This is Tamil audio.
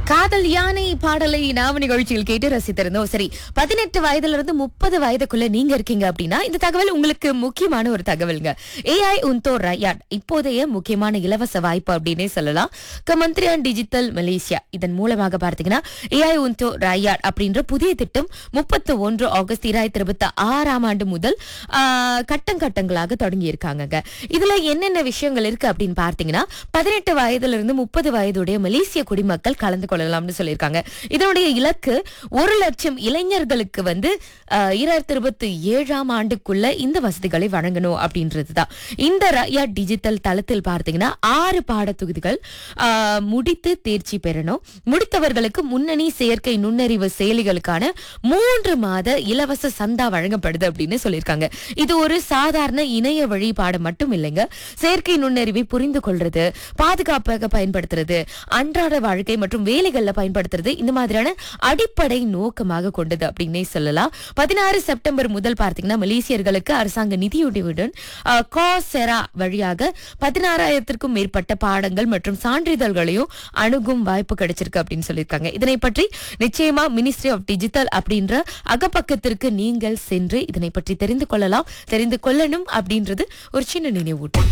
காதல் யானை பாடலை நாம நிகழ்ச்சியில் கேட்டு ரசித்திருந்தோம் சரி பதினெட்டு வயதுல இருந்து முப்பது வயதுக்குள்ள நீங்க இருக்கீங்க அப்படின்னா இந்த தகவல் உங்களுக்கு முக்கியமான ஒரு தகவல்ங்க ஏஐ உந்தோ ரயாட் இப்போதைய முக்கியமான இலவச வாய்ப்பு அப்படின்னே சொல்லலாம் கமந்திரியான் டிஜிட்டல் மலேசியா இதன் மூலமாக பார்த்தீங்கன்னா ஏஐ உந்தோ ரயாட் அப்படின்ற புதிய திட்டம் முப்பத்து ஒன்று ஆகஸ்ட் இராயிரத்தி இருபத்தி ஆறாம் ஆண்டு முதல் ஆ, கட்டம் கட்டங்களாக தொடங்கி இருக்காங்க இதுல என்னென்ன விஷயங்கள் இருக்கு அப்படின்னு பார்த்தீங்கன்னா பதினெட்டு வயதுல இருந்து முப்பது வயதுடைய மலேசிய குடிமக்கள் கலந்து கொள்ளலாம்னு சொல்லியிருக்காங்க இதனுடைய இலக்கு ஒரு லட்சம் இளைஞர்களுக்கு வந்து இரண்டாயிரத்தி இருபத்தி ஏழாம் ஆண்டுக்குள்ள இந்த வசதிகளை வழங்கணும் அப்படின்றதுதான் இந்த ரயா டிஜிட்டல் தளத்தில் பார்த்தீங்கன்னா ஆறு பாடத்தொகுதிகள் ஆஹ், முடித்து தேர்ச்சி பெறணும் முடித்தவர்களுக்கு முன்னணி செயற்கை நுண்ணறிவு செயலிகளுக்கான மூன்று மாத இலவச சந்தா வழங்கப்படுது அப்படின்னு சொல்லியிருக்காங்க இது ஒரு சாதாரண இணைய வழி பாடம் மட்டும் இல்லைங்க செயற்கை நுண்ணறிவை புரிந்து கொள்றது பாதுகாப்பாக பயன்படுத்துறது அன்றாட வாழ்க்கை மற்றும் வேலைகள்ல பயன்படுத்துறது இந்த மாதிரியான அடிப்படை நோக்கமாக கொண்டது அப்படின்னே சொல்லலாம் பதினாறு செப்டம்பர் முதல் பார்த்தீங்கன்னா மலேசியர்களுக்கு அரசாங்க நிதியுதவியுடன் அஹ், காசெரா வழியாக பதினாறாயிரத்திற்கும் மேற்பட்ட பாடங்கள் மற்றும் சான்றிதழ்களையும் அணுகும் வாய்ப்பு கிடைச்சிருக்கு அப்படின்னு சொல்லியிருக்காங்க இதனை பற்றி நிச்சயமா மினிஸ்ட்ரி ஆஃப் டிஜிட்டல் அப்படின்ற அகப்பக்கத்திற்கு நீங்கள் சென்று இதனை பற்றி தெரிந்து கொள்ளலாம் தெரிந்து கொள்ளணும் அப்படின்றது ஒரு சின்ன நினைவூட்டம்